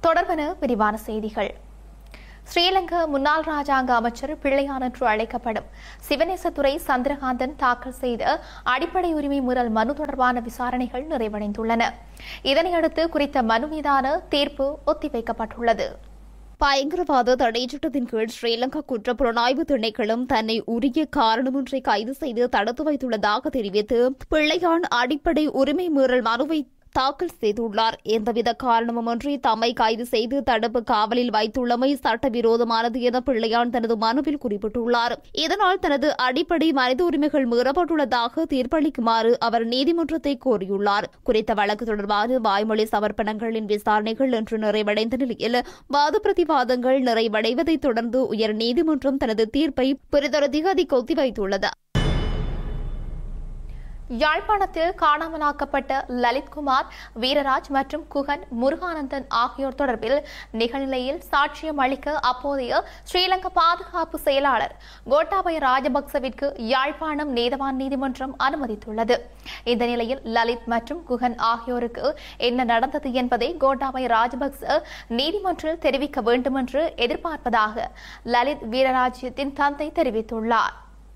தொடர்பென விரிவான செய்திகள் ஸ்ரீலங்கா முன்னாள் ராஜாங்க அமைச்சர் பிள்ளையான் என்று அழைக்கப்படும் சிவநேசத்துறை சந்திரகாந்தன் தாக்கல் செய்த அடிப்படை உரிமை மீறல் மனு தொடர்பான விசாரணைகள் நிறைவடைந்துள்ளன இதனையடுத்து குறித்த மனு மீதான தீர்ப்பு ஒத்திவைக்கப்பட்டுள்ளது பயங்கரவாத தடை சட்டத்தின் கீழ் ஸ்ரீலங்கா குற்ற புலனாய்வு திணைக்களம் தன்னை உரிய காரணமின்றி கைது செய்து தடுத்து வைத்துள்ளதாக தெரிவித்து பிள்ளையான் அடிப்படை உரிமை மீறல் மனுவை தாக்கல் செய்துள்ளார் எந்தவித காரணமுமின்றி தம்மை கைது செய்து தடுப்பு காவலில் வைத்துள்ளமை சட்டவிரோதமானது என பிள்ளையான் தனது மனுவில் குறிப்பிட்டுள்ளார் இதனால் தனது அடிப்படை மனித உரிமைகள் மீறப்பட்டுள்ளதாக தீர்ப்பளிக்குமாறு அவர் நீதிமன்றத்தை கோரியுள்ளார் குறித்த வழக்கு தொடர்பான வாய்மொழி சமர்ப்பணங்களின் விசாரணைகள் இன்று நிறைவடைந்த நிலையில் வாத பிரதிவாதங்கள் நிறைவடைவதைத் தொடர்ந்து உயர் நீதிமன்றம் தனது தீர்ப்பை பிறிதொரு திகதிக்கு ஒத்திவைத்துள்ளது யாழ்ப்பாணத்தில் காணாமலாக்கப்பட்ட லலித்குமார் வீரராஜ் மற்றும் குகன் முருகானந்தன் ஆகியோர் தொடர்பில் நிகழ்நிலையில் சாட்சியம் அளிக்க அப்போதைய ஸ்ரீலங்கா பாதுகாப்பு செயலாளர் கோட்டாபய ராஜபக்சவிற்கு யாழ்ப்பாணம் நீதவான் நீதிமன்றம் அனுமதித்துள்ளது இந்த நிலையில் லலித் மற்றும் குகன் ஆகியோருக்கு என்ன நடந்தது என்பதை கோட்டாபய ராஜபக்ச நீதிமன்றில் தெரிவிக்க வேண்டுமென்று எதிர்பார்ப்பதாக லலித் வீரராஜ்யத்தின் தந்தை தெரிவித்துள்ளார்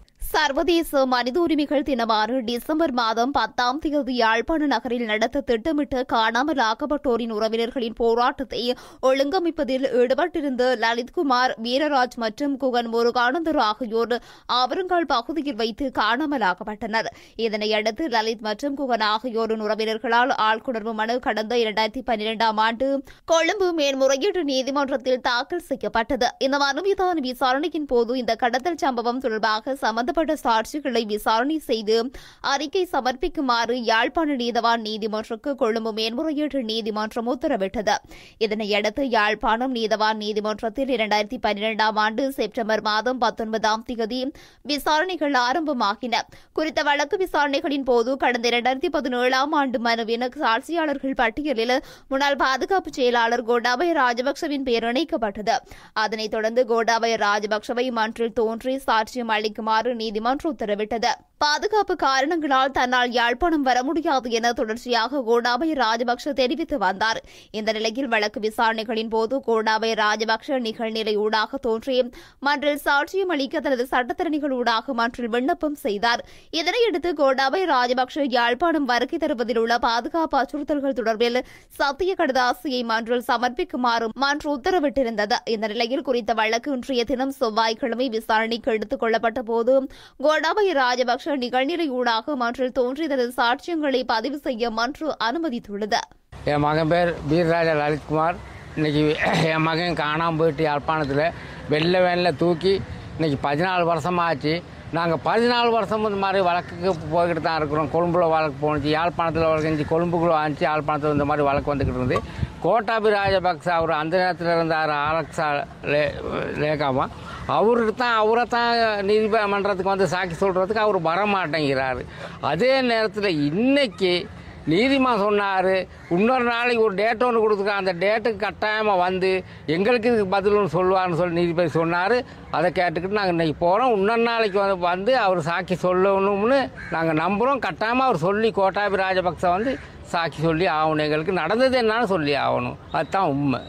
சர்வதேச மனித உரிமைகள் தினமான டிசம்பர் மாதம் பத்தாம் தேதி யாழ்ப்பாண நகரில் நடத்த திட்டமிட்ட காணாமல் ஆக்கப்பட்டோரின் உறவினர்களின் போராட்டத்தை ஒழுங்கமைப்பதில் ஈடுபட்டிருந்த லலித்குமார் வீரராஜ் மற்றும் குகன் முருகானந்தர் ஆகியோர் ஆவரங்கால் பகுதியில் வைத்து காணாமல் ஆக்கப்பட்டனர் இதனையடுத்து லலித் மற்றும் குகன் ஆகியோரின் உறவினர்களால் ஆழ்குணர்வு மனு கடந்த இரண்டாயிரத்தி பன்னிரெண்டாம் ஆண்டு கொழும்பு மேல்முறையீட்டு நீதிமன்றத்தில் தாக்கல் செய்யப்பட்டது இந்த மனு மீதான விசாரணையின் போது இந்த கடத்தல் சம்பவம் தொடர்பாக சம்பந்தப்பட்ட சாட்சிகளை விசாரணை செய்து அறிக்கை சமர்ப்பிக்குமாறு யாழ்ப்பாண நீதவான் நீதிமன்றக்கு கொழும்பு மேன்முறையீட்டு நீதிமன்றம் உத்தரவிட்டது இதனையடுத்து யாழ்ப்பாணம் நீதவான் நீதிமன்றத்தில் இரண்டாயிரத்தி பன்னிரெண்டாம் ஆண்டு செப்டம்பர் மாதம் பத்தொன்பதாம் தேதி விசாரணைகள் ஆரம்பமாகின குறித்த வழக்கு விசாரணைகளின் போது கடந்த இரண்டாயிரத்தி பதினேழாம் ஆண்டு மனுவின் சாட்சியாளர்கள் பட்டியலில் முன்னாள் பாதுகாப்பு செயலாளர் கோட்டாபய ராஜபக்சவின் பெயர் இணைக்கப்பட்டது அதனைத் தொடர்ந்து கோட்டாபய ராஜபக்சவை மன்றில் தோன்றி சாட்சியம் அளிக்குமாறு நீதிமன்றம் உத்தரவிட்டது பாதுகாப்பு காரணங்களால் தன்னால் யாழ்ப்பாணம் வர முடியாது என தொடர்ச்சியாக கோடாபய ராஜபக்ஷ தெரிவித்து வந்தார் இந்த நிலையில் வழக்கு விசாரணைகளின் போது கோடாபய ராஜபக்ஷ நிகழ்நிலை ஊடாக தோன்றி மன்றில் சாட்சியம் அளிக்க தனது சட்டத்தரணிகள் ஊடாக மன்றில் விண்ணப்பம் செய்தார் இதனையடுத்து கோடாபய ராஜபக்ஷ யாழ்ப்பாணம் வருகை தருவதில் உள்ள பாதுகாப்பு அச்சுறுத்தல்கள் தொடர்பில் சத்திய கடதாசியை மன்றில் சமர்ப்பிக்குமாறு மன்று உத்தரவிட்டிருந்தது இந்த நிலையில் குறித்த வழக்கு இன்றைய தினம் செவ்வாய்க்கிழமை விசாரணைக்கு எடுத்துக் கொள்ளப்பட்ட போது கோடாபய ராஜபக்ஷ நிகழ்நிலை ஊடாக மன்றில் தோன்றி தனது சாட்சியங்களை பதிவு செய்ய மன்று அனுமதித்துள்ளது என் மகன் பேர் வீரராஜ லலித்குமார் இன்னைக்கு என் மகன் காணாமல் போயிட்டு யாழ்ப்பாணத்தில் வெள்ளை வேனில் தூக்கி இன்னைக்கு பதினாலு வருஷமாச்சு நாங்கள் பதினாலு வருஷம் இந்த மாதிரி வழக்குக்கு போய்கிட்டு தான் இருக்கிறோம் கொழும்புல வழக்கு போணுச்சு யாழ்ப்பாணத்தில் வழக்கு இருந்துச்சு கொழும்புக்குள்ள வந்துச்சு யாழ்ப்பாணத்தில் இந்த மாதிரி வழக்கு வந்துக்கிட்டு இருந்து கோட்டாபி ராஜபக்ச அவர் அந்த நேரத்தில் இருந்தார் ஆலக்ஸா லே லேகாமா அவருக்கு தான் அவரை தான் நீதிமன்றத்துக்கு வந்து சாக்கி சொல்கிறதுக்கு அவர் வரமாட்டேங்கிறாரு அதே நேரத்தில் இன்னைக்கு நீதிமன்றம் சொன்னார் இன்னொரு நாளைக்கு ஒரு டேட் ஒன்று கொடுத்துருக்காங்க அந்த டேட்டுக்கு கட்டாயமாக வந்து எங்களுக்கு இதுக்கு பதில் ஒன்று சொல்லுவார்னு சொல்லி நீதிபதி சொன்னார் அதை கேட்டுக்கிட்டு நாங்கள் இன்றைக்கி போகிறோம் இன்னொரு நாளைக்கு வந்து வந்து அவர் சாக்கி சொல்லணும்னு நாங்கள் நம்புகிறோம் கட்டாயமாக அவர் சொல்லி கோட்டாபி ராஜபக்ச வந்து சாக்கி சொல்லி ஆகணும் எங்களுக்கு நடந்தது என்னன்னு சொல்லி ஆகணும் அதுதான் உண்மை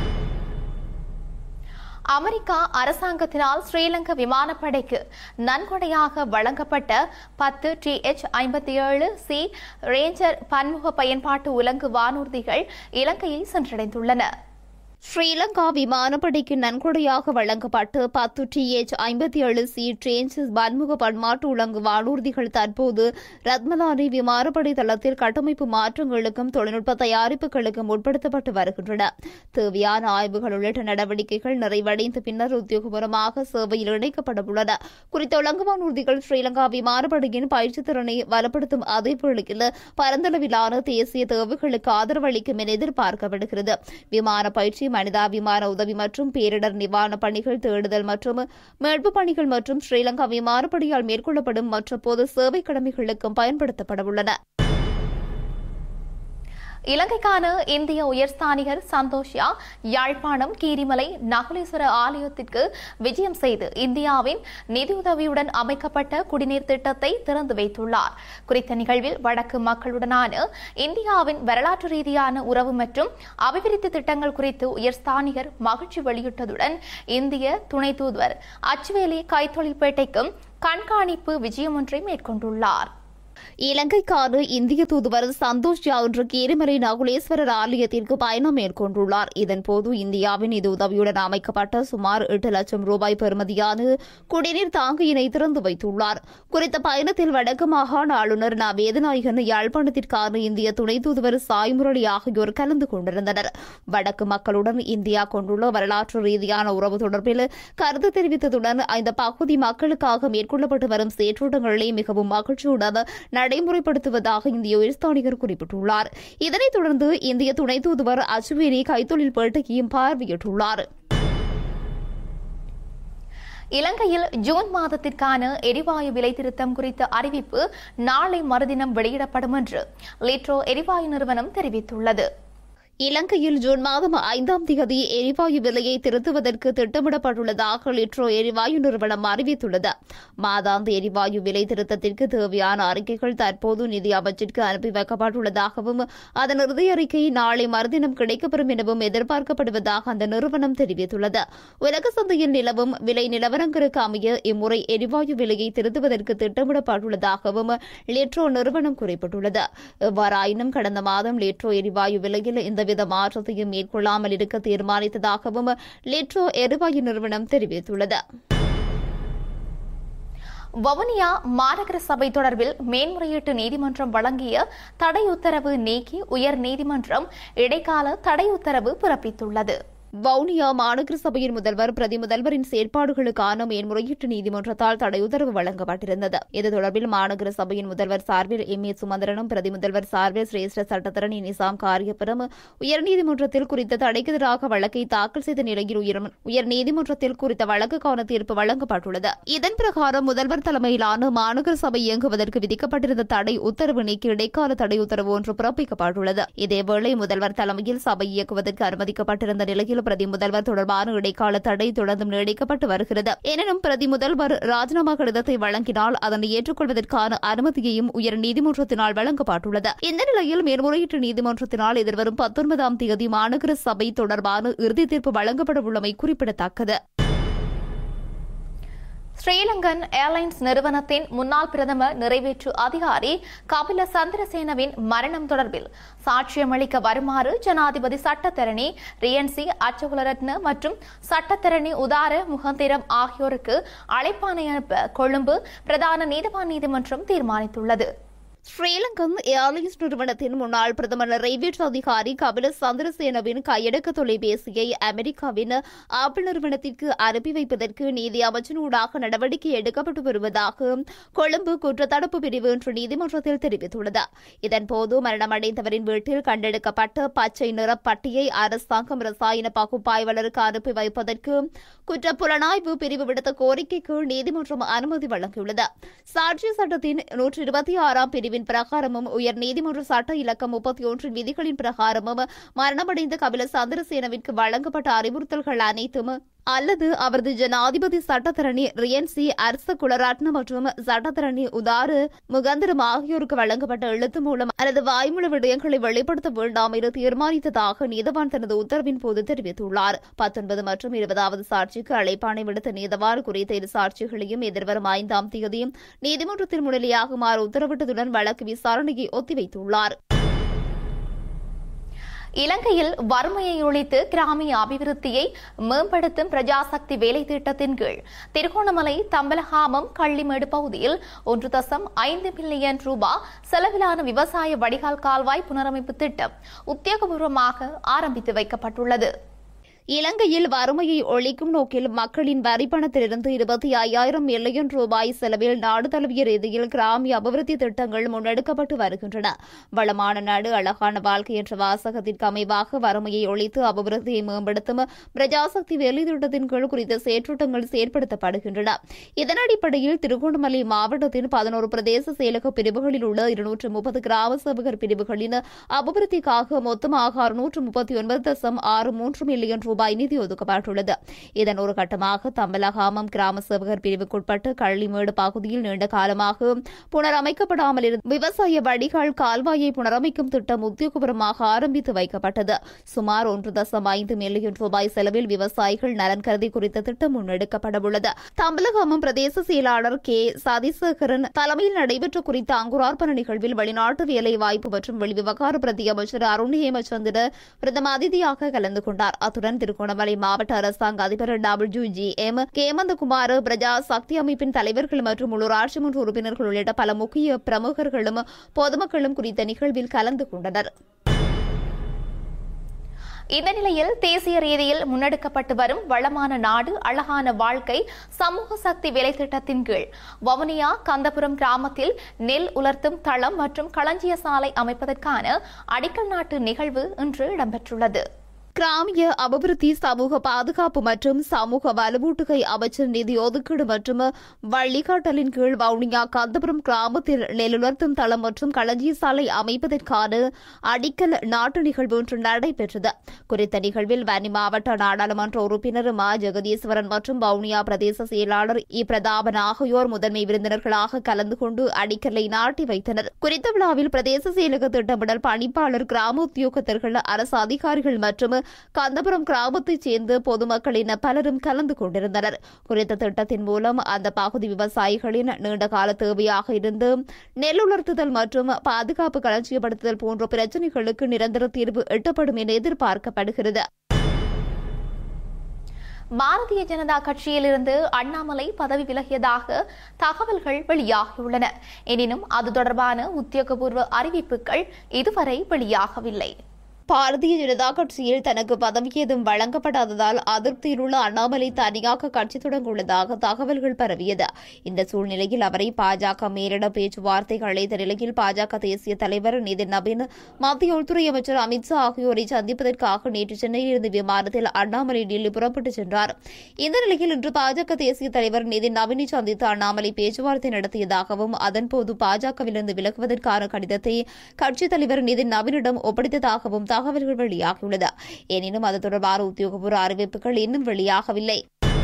அமெரிக்கா அரசாங்கத்தினால் ஸ்ரீலங்கா விமானப்படைக்கு நன்கொடையாக வழங்கப்பட்ட பத்து டிஎச் ஐம்பத்தி ஏழு சி ரேஞ்சர் பன்முக பயன்பாட்டு உலங்கு வானூர்திகள் இலங்கையை சென்றடைந்துள்ளன ஸ்ரீலங்கா விமானப்படைக்கு நன்கொடையாக வழங்கப்பட்டு பத்து டிஎச் ஐம்பத்தி ஏழு சி ட்ரேன்ஸ் பன்முக பன்மாட்டு உலங்கு வானூர்திகள் தற்போது ரத்மலானி விமானப்படை தளத்தில் கட்டமைப்பு மாற்றங்களுக்கும் தொழில்நுட்ப தயாரிப்புகளுக்கும் உட்படுத்தப்பட்டு வருகின்றன தேவையான ஆய்வுகள் உள்ளிட்ட நடவடிக்கைகள் நிறைவடைந்த பின்னர் உத்தியோகபூர்வமாக சேவையில் இணைக்கப்பட உள்ளன குறித்த உலங்கு வானூர்திகள் ஸ்ரீலங்கா விமானப்படையின் பயிற்சி திறனை வலுப்படுத்தும் அதே வேளையில் பரந்தளவிலான தேசிய தேவைகளுக்கு ஆதரவளிக்கும் என எதிர்பார்க்கப்படுகிறது விமான பயிற்சி மனிதாபிமான உதவி மற்றும் பேரிடர் நிவாரண பணிகள் தேடுதல் மற்றும் மீட்பு பணிகள் மற்றும் ஸ்ரீலங்கா விமானப்படையால் மேற்கொள்ளப்படும் மற்ற பொது சேவை கடமைகளுக்கும் பயன்படுத்தப்பட உள்ளன இலங்கைக்கான இந்திய உயர்ஸ்தானிகர் சந்தோஷ்யா யாழ்ப்பாணம் கீரிமலை நகுலேஸ்வர ஆலயத்திற்கு விஜயம் செய்து இந்தியாவின் நிதியுதவியுடன் அமைக்கப்பட்ட குடிநீர் திட்டத்தை திறந்து வைத்துள்ளார் குறித்த நிகழ்வில் வடக்கு மக்களுடனான இந்தியாவின் வரலாற்று ரீதியான உறவு மற்றும் அபிவிருத்தி திட்டங்கள் குறித்து உயர்ஸ்தானிகர் மகிழ்ச்சி வெளியிட்டதுடன் இந்திய துணை தூதுவர் அச்சுவேலி கைத்தொழில்பேட்டைக்கும் கண்காணிப்பு விஜயம் ஒன்றை மேற்கொண்டுள்ளார் இலங்கைக்கான இந்திய தூதுவர் சந்தோஷ் ஜா இன்று கீரிமலை நகுலேஸ்வரர் ஆலயத்திற்கு பயணம் மேற்கொண்டுள்ளார் இதன்போது இந்தியாவின் இது உதவியுடன் அமைக்கப்பட்ட சுமார் எட்டு லட்சம் ரூபாய் பெறுமதியான குடிநீர் தாங்கியினை திறந்து வைத்துள்ளார் குறித்த பயணத்தில் வடக்கு மாகாண ஆளுநர் ந வேதநாயகன் யாழ்ப்பாணத்திற்கான இந்திய துணை தூதுவர் சாய் முரளி ஆகியோர் கலந்து கொண்டிருந்தனர் வடக்கு மக்களுடன் இந்தியா கொண்டுள்ள வரலாற்று ரீதியான உறவு தொடர்பில் கருத்து தெரிவித்ததுடன் இந்த பகுதி மக்களுக்காக மேற்கொள்ளப்பட்டு வரும் செயற்றோட்டங்களை மிகவும் மகிழ்ச்சியுடன் நடைமுறைப்படுத்துவதாக இந்திய உயர்ஸ்தானிகர் குறிப்பிட்டுள்ளார் இதனைத் தொடர்ந்து இந்திய துணை தூதுவர் அச்சுவேரி கைத்தொழில் பேட்டையையும் பார்வையிட்டுள்ளார் இலங்கையில் ஜூன் மாதத்திற்கான எரிவாயு விலை திருத்தம் குறித்த அறிவிப்பு நாளை மறுதினம் வெளியிடப்படும் என்று லிட்ரோ எரிவாயு நிறுவனம் தெரிவித்துள்ளது இலங்கையில் ஜூன் மாதம் ஐந்தாம் தேதி எரிவாயு விலையை திருத்துவதற்கு திட்டமிடப்பட்டுள்ளதாக லிட்ரோ எரிவாயு நிறுவனம் அறிவித்துள்ளது மாதாந்த எரிவாயு விலை திருத்தத்திற்கு தேவையான அறிக்கைகள் தற்போது நிதி அமைச்சிற்கு அனுப்பி வைக்கப்பட்டுள்ளதாகவும் அதன் இறுதி அறிக்கை நாளை மறுதினம் கிடைக்கப்பெறும் எனவும் எதிர்பார்க்கப்படுவதாக அந்த நிறுவனம் தெரிவித்துள்ளது உலக சந்தையில் நிலவும் விலை நிலவரங்களுக்கு அமைய இம்முறை எரிவாயு விலையை திருத்துவதற்கு திட்டமிடப்பட்டுள்ளதாகவும் லிட்ரோ நிறுவனம் குறிப்பிட்டுள்ளது எவ்வாறாயினும் கடந்த மாதம் லிட்ரோ எரிவாயு விலையில் எந்தவித மாற்றத்தையும் மேற்கொள்ளாமல் இருக்க தீர்மானித்ததாகவும் லிட்ரோ எரிவாயு நிறுவனம் தெரிவித்துள்ளது வவுனியா மாநகர சபை தொடர்பில் மேன்முறையீட்டு நீதிமன்றம் வழங்கிய தடை உத்தரவு நீக்கி உயர் நீதிமன்றம் இடைக்கால தடை உத்தரவு பிறப்பித்துள்ளது வவுனியா மாநகர சபையின் முதல்வர் பிரதி முதல்வரின் செயற்பாடுகளுக்கான மேன்முறையீட்டு நீதிமன்றத்தால் தடை உத்தரவு வழங்கப்பட்டிருந்தது இது தொடர்பில் மாநகர சபையின் முதல்வர் சார்பில் எம் ஏ சுமந்திரனும் பிரதி முதல்வர் சார்பில் சிரேஷ்ட சட்டத்தரணி நிசாம் காரியபுரம் உயர்நீதிமன்றத்தில் குறித்த தடைக்கு எதிராக வழக்கை தாக்கல் செய்த நிலையில் உயர் உயர்நீதிமன்றத்தில் குறித்த வழக்குக்கான தீர்ப்பு வழங்கப்பட்டுள்ளது இதன் பிரகாரம் முதல்வர் தலைமையிலான மாநகர சபை இயங்குவதற்கு விதிக்கப்பட்டிருந்த தடை உத்தரவு நீக்கி இடைக்கால தடை உத்தரவு ஒன்று பிறப்பிக்கப்பட்டுள்ளது இதேவேளை முதல்வர் தலைமையில் சபை இயக்குவதற்கு அனுமதிக்கப்பட்டிருந்த நிலையில் பிரதி முதல்வர் தொடர்பான இடைக்கால தடை தொடர்ந்தும் நீடிக்கப்பட்டு வருகிறது எனினும் பிரதி முதல்வர் ராஜினாமா கடிதத்தை வழங்கினால் அதனை ஏற்றுக்கொள்வதற்கான அனுமதியையும் உயர் நீதிமன்றத்தினால் வழங்கப்பட்டுள்ளது இந்த நிலையில் மேல்முறையீட்டு நீதிமன்றத்தினால் எதிர்வரும் பத்தொன்பதாம் தேதி மாநகர சபை தொடர்பான இறுதி தீர்ப்பு வழங்கப்பட உள்ளமை குறிப்பிடத்தக்கது ஸ்ரீலங்கன் ஏர்லைன்ஸ் நிறுவனத்தின் முன்னாள் பிரதம நிறைவேற்று அதிகாரி கபில சந்திரசேனவின் மரணம் தொடர்பில் சாட்சியமளிக்க வருமாறு ஜனாதிபதி சட்டத்தரணி ரியன்சி அச்சகுலரத்ன மற்றும் சட்டத்தரணி உதார முகந்திரம் ஆகியோருக்கு அழைப்பாணை அனுப்ப கொழும்பு பிரதான நீதிவான் நீதிமன்றம் தீர்மானித்துள்ளது ஸ்ரீலங்கன் ஏர்லைன்ஸ் நிறுவனத்தின் முன்னாள் பிரதமர் நிறைவேற்று அதிகாரி கபில சந்திரசேனவின் கையடக்க தொலைபேசியை அமெரிக்காவின் ஆப்பிள் நிறுவனத்திற்கு அனுப்பி வைப்பதற்கு நீதி அமைச்சினூடாக நடவடிக்கை எடுக்கப்பட்டு வருவதாக கொழும்பு குற்றத்தடுப்பு பிரிவு இன்று நீதிமன்றத்தில் தெரிவித்துள்ளது இதன்போது மரணமடைந்தவரின் வீட்டில் கண்டெடுக்கப்பட்ட பச்சை நிற பட்டியை அரசாங்கம் ரசாயன பகுப்பாய்வாளருக்கு அனுப்பி வைப்பதற்கு குற்றப்புலனாய்வு பிரிவு விடுத்த கோரிக்கைக்கு நீதிமன்றம் அனுமதி வழங்கியுள்ளது சாட்சி சட்டத்தின் நூற்றி இருபத்தி ஆறாம் பிரிவின் பிரகாரமும் உயர் நீதிமன்ற சட்ட இலக்கம் முப்பத்தி ஒன்றின் விதிகளின் பிரகாரமும் மரணமடைந்த கபில சந்திரசேனவிற்கு வழங்கப்பட்ட அறிவுறுத்தல்கள் அனைத்தும் அல்லது அவரது ஜனாதிபதி சட்டத்தரணி ரியன்சி அரச குலராட்ன மற்றும் சட்டத்தரணி உதாறு முகந்திரம் ஆகியோருக்கு வழங்கப்பட்ட எழுத்து மூலம் அல்லது வாய்மொழி விடயங்களை வெளிப்படுத்த வேண்டாம் என தீர்மானித்ததாக நீதவான் தனது உத்தரவின் போது தெரிவித்துள்ளார் பத்தொன்பது மற்றும் இருபதாவது சாட்சிக்கு அழைப்பாணை விடுத்த நீதவான் குறித்த இரு சாட்சிகளையும் எதிர்வரும் ஐந்தாம் தேதியும் நீதிமன்றத்தில் முன்னிலையாகுமாறு உத்தரவிட்டதுடன் வழக்கு விசாரணையை ஒத்திவைத்துள்ளார் இலங்கையில் வறுமையை ஒழித்து கிராமிய அபிவிருத்தியை மேம்படுத்தும் பிரஜாசக்தி வேலை திட்டத்தின் கீழ் திருகோணமலை தம்பலகாமம் கள்ளிமேடு பகுதியில் ஒன்று தசம் ஐந்து மில்லியன் ரூபாய் செலவிலான விவசாய வடிகால் கால்வாய் புனரமைப்பு திட்டம் உத்தியோகபூர்வமாக ஆரம்பித்து வைக்கப்பட்டுள்ளது இலங்கையில் வறுமையை ஒழிக்கும் நோக்கில் மக்களின் வரிப்பணத்திலிருந்து இருபத்தி ஐயாயிரம் மில்லியன் ரூபாய் செலவில் நாடு தழுவிய ரீதியில் கிராமிய அபிவிருத்தி திட்டங்கள் முன்னெடுக்கப்பட்டு வருகின்றன வளமான நாடு அழகான வாழ்க்கை என்ற வாசகத்திற்கு அமைவாக வறுமையை ஒழித்து அபிவிருத்தியை மேம்படுத்தும் பிரஜாசக்தி வேலை திட்டத்தின் கீழ் குறித்த செயற்றூட்டங்கள் செயற்படுத்தப்படுகின்றன இதன் அடிப்படையில் திருகோணமலை மாவட்டத்தின் பதினோரு பிரதேச செயலக பிரிவுகளில் உள்ள இருநூற்று முப்பது கிராம சேவகர் பிரிவுகளின் அபிவிருத்திக்காக மொத்தமாக அறுநூற்று முப்பத்தி ஒன்பது தசம் ஆறு மூன்று மில்லியன் ரூபாய் நிதி ஒதுக்கப்பட்டுள்ளது இதன் ஒரு கட்டமாக தம்பலகாமம் கிராம சேவகர் பிரிவுக்குட்பட்ட கள்ளிமேடு பகுதியில் நீண்ட காலமாக புனரமைக்கப்படாமல் இருந்த விவசாய வடிகால் கால்வாயை புனரமைக்கும் திட்டம் உத்தியோகபூர்வமாக ஆரம்பித்து வைக்கப்பட்டது சுமார் ஒன்று தசம் ஐந்து மில்லியன் ரூபாய் செலவில் விவசாயிகள் நலன் கருதி குறித்த திட்டம் முன்னெடுக்கப்படவுள்ளது தம்பலகாமம் பிரதேச செயலாளர் கே சதிசேகரன் தலைமையில் நடைபெற்ற குறித்த அங்குரார்ப்பண நிகழ்வில் வெளிநாட்டு வேலை வாய்ப்பு மற்றும் வெளிவிவகார பிரதி அமைச்சர் அருண் ஹேமச்சந்திர பிரதம அதிதியாக கலந்து கொண்டார் அத்துடன் திருகோணமலை மாவட்ட அரசாங்க அதிபர் W G M Hemanthakumar Praja Shakthi அமைப்பின் தலைவர்கள் மற்றும் உள்ளூராட்சி மன்ற உறுப்பினர்கள் உள்ளிட்ட பல முக்கிய பிரமுகர்களும் பொதுமக்களும் குறித்த நிகழ்வில் கலந்து கொண்டனர் இந்த நிலையில் தேசிய ரீதியில் முன்னெடுக்கப்பட்டு வரும் வளமான நாடு அழகான வாழ்க்கை சமூக சக்தி வேலை திட்டத்தின் கீழ் வவுனியா கந்தபுரம் கிராமத்தில் நெல் உலர்த்தும் தளம் மற்றும் களஞ்சிய சாலை அமைப்பதற்கான அடிக்கல் நாட்டு நிகழ்வு இன்று இடம்பெற்றுள்ளது கிராமிய அபிவிருத்தி சமூக பாதுகாப்பு மற்றும் சமூக வலுவூட்டுகை அமைச்சர் நிதி ஒதுக்கீடு மற்றும் வழிகாட்டலின் கீழ் வவுனியா கந்தபுரம் கிராமத்தில் நெல்லுலர்த்தும் தளம் மற்றும் களஞ்சிய சாலை அமைப்பதற்கான அடிக்கல் நாட்டு நிகழ்வு ஒன்று நடைபெற்றது குறித்த நிகழ்வில் வன்னி மாவட்ட நாடாளுமன்ற உறுப்பினர் மா ஜெகதீஸ்வரன் மற்றும் வவுனியா பிரதேச செயலாளர் இ பிரதாபன் ஆகியோர் முதன்மை விருந்தினர்களாக கலந்து கொண்டு அடிக்கலை நாட்டி வைத்தனர் குறித்த விழாவில் பிரதேச செயலக திட்டமிடல் பணிப்பாளர் கிராம உத்தியோகத்தர்கள் அரசு அதிகாரிகள் மற்றும் கந்தபுரம் கிராமத்தைச் சேர்ந்த பொதுமக்களின் பலரும் கலந்து கொண்டிருந்தனர் குறித்த திட்டத்தின் மூலம் அந்த பகுதி விவசாயிகளின் நீண்டகால தேவையாக இருந்து நெல் உலர்த்துதல் மற்றும் பாதுகாப்பு களஞ்சியப்படுத்துதல் போன்ற பிரச்சினைகளுக்கு நிரந்தர தீர்வு எட்டப்படும் என எதிர்பார்க்கப்படுகிறது பாரதிய ஜனதா கட்சியிலிருந்து அண்ணாமலை பதவி விலகியதாக தகவல்கள் வெளியாகியுள்ளன எனினும் அது தொடர்பான உத்தியோகபூர்வ அறிவிப்புகள் இதுவரை வெளியாகவில்லை பாரதிய ஜனதா கட்சியில் தனக்கு பதவி ஏதும் வழங்கப்படாததால் அதிருப்தியில் உள்ள அண்ணாமலை தனியாக கட்சி தொடங்க உள்ளதாக தகவல்கள் பரவியது இந்த சூழ்நிலையில் அவரை பாஜக மேலிட பேச்சுவார்த்தைகள் அழைத்த நிலையில் பாஜக தேசிய தலைவர் நிதின் நவீன் மத்திய உள்துறை அமைச்சர் அமித்ஷா ஆகியோரை சந்திப்பதற்காக நேற்று சென்னையில் இருந்து விமானத்தில் அண்ணாமலை டெல்லி புறப்பட்டுச் சென்றார் இந்த நிலையில் இன்று பாஜக தேசிய தலைவர் நிதின் நவீனை சந்தித்து அண்ணாமலை பேச்சுவார்த்தை நடத்தியதாகவும் அதன்போது பாஜகவிலிருந்து விலகுவதற்கான கடிதத்தை கட்சித் தலைவர் நிதின் நவீனிடம் ஒப்படைத்ததாகவும் தகவல்கள் வெளியாகியுள்ளது எனினும் அது தொடர்பான உத்தியோகபூர்வ அறிவிப்புகள் இன்னும் வெளியாகவில்லை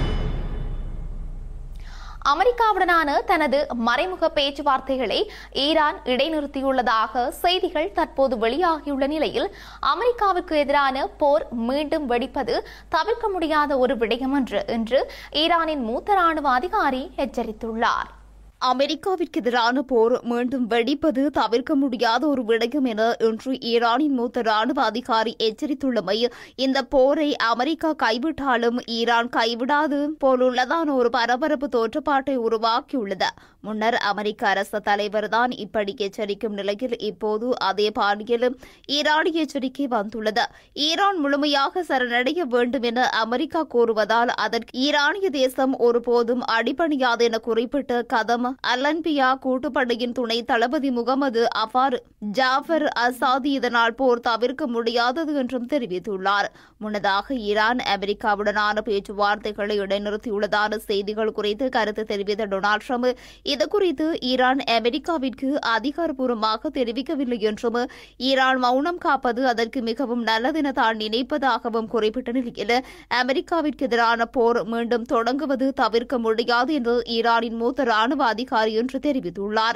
அமெரிக்காவுடனான தனது மறைமுக பேச்சுவார்த்தைகளை ஈரான் இடைநிறுத்தியுள்ளதாக செய்திகள் தற்போது வெளியாகியுள்ள நிலையில் அமெரிக்காவுக்கு எதிரான போர் மீண்டும் வெடிப்பது தவிர்க்க முடியாத ஒரு விடயம் என்று இன்று ஈரானின் மூத்த ராணுவ அதிகாரி எச்சரித்துள்ளார் அமெரிக்காவிற்கு எதிரான போர் மீண்டும் வெடிப்பது தவிர்க்க முடியாத ஒரு விடயம் என இன்று ஈரானின் மூத்த ராணுவ அதிகாரி எச்சரித்துள்ளமை இந்த போரை அமெரிக்கா கைவிட்டாலும் ஈரான் கைவிடாது போலுள்ளதான ஒரு பரபரப்பு தோற்றப்பாட்டை உருவாக்கியுள்ளது முன்னர் அமெரிக்க அரசு தலைவர் தான் இப்படி எச்சரிக்கும் நிலையில் இப்போது அதே பாணியில் ஈரானிய எச்சரிக்கை வந்துள்ளது ஈரான் முழுமையாக சரணடைய வேண்டும் என அமெரிக்கா கூறுவதால் அதற்கு ஈரானிய தேசம் ஒருபோதும் அடிபணியாது என குறிப்பிட்ட கதம் அலன்பியா கூட்டுப்படையின் துணை தளபதி முகமது அஃபார் ஜாஃபர் அசாதி இதனால் போர் தவிர்க்க முடியாதது என்றும் தெரிவித்துள்ளார் முன்னதாக ஈரான் அமெரிக்காவுடனான பேச்சுவார்த்தைகளை இடைநிறுத்தியுள்ளதான செய்திகள் குறித்து கருத்து தெரிவித்த டொனால்ட் ட்ரம்ப் இதுகுறித்து ஈரான் அமெரிக்காவிற்கு அதிகாரப்பூர்வமாக தெரிவிக்கவில்லை என்றும் ஈரான் மௌனம் காப்பது அதற்கு மிகவும் நல்லதென தான் நினைப்பதாகவும் குறிப்பிட்ட நிலையில் அமெரிக்காவிற்கு எதிரான போர் மீண்டும் தொடங்குவது தவிர்க்க முடியாது என்று ஈரானின் மூத்த ராணுவ அதிகாரி என்று தெரிவித்துள்ளார்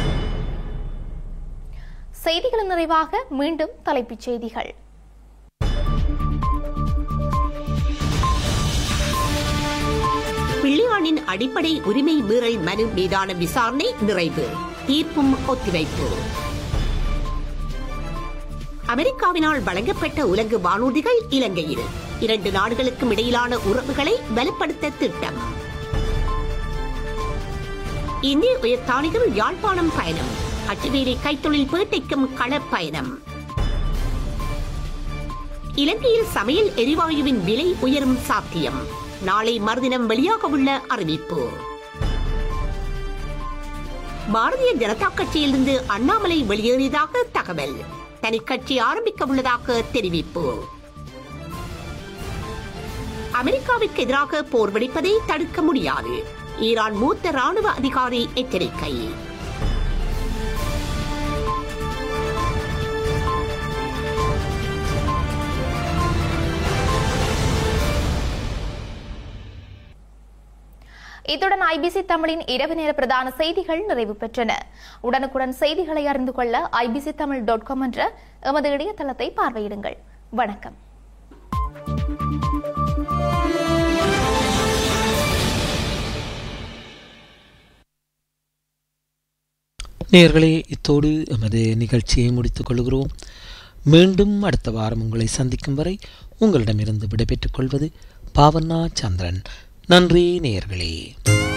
செய்திகளின் நிறைவாக மீண்டும் தலைப்புச் செய்திகள் பிள்ளையானின் அடிப்படை உரிமை மீறல் மனு மீதான விசாரணை நிறைவு தீர்ப்பும் ஒத்திவைப்பு அமெரிக்காவினால் வழங்கப்பட்ட உலங்கு வானூர்திகள் இலங்கையில் இரண்டு நாடுகளுக்கும் இடையிலான உறவுகளை வலுப்படுத்த திட்டம் இந்திய உயர்தானிகள் யாழ்ப்பாணம் பயணம் அச்சுவேலி கைத்தொழில் பேட்டைக்கும் களப்பயணம் இலங்கையில் சமையல் எரிவாயுவின் விலை உயரும் சாத்தியம் நாளை மறுதினம் வெளியாக உள்ள அறிவிப்பு பாரதிய ஜனதா கட்சியிலிருந்து அண்ணாமலை வெளியேறியதாக தகவல் தனிக்கட்சி ஆரம்பிக்க உள்ளதாக தெரிவிப்பு அமெரிக்காவிற்கு எதிராக போர் வெடிப்பதை தடுக்க முடியாது ஈரான் மூத்த ராணுவ அதிகாரி எச்சரிக்கை இத்துடன் ஐபிசி தமிழின் இரவு நேர பிரதான செய்திகள் நிறைவு பெற்றன உடனுக்குடன் செய்திகளை அறிந்து கொள்ள ஐபிசி தமிழ் டாட் காம் என்ற எமது இணையதளத்தை பார்வையிடுங்கள் வணக்கம் நேயர்களே இத்தோடு எமது நிகழ்ச்சியை முடித்துக் கொள்கிறோம் மீண்டும் அடுத்த வாரம் உங்களை சந்திக்கும் வரை உங்களிடமிருந்து விடைபெற்றுக் கொள்வது பாவண்ணா சந்திரன் நன்றி நேயர்களே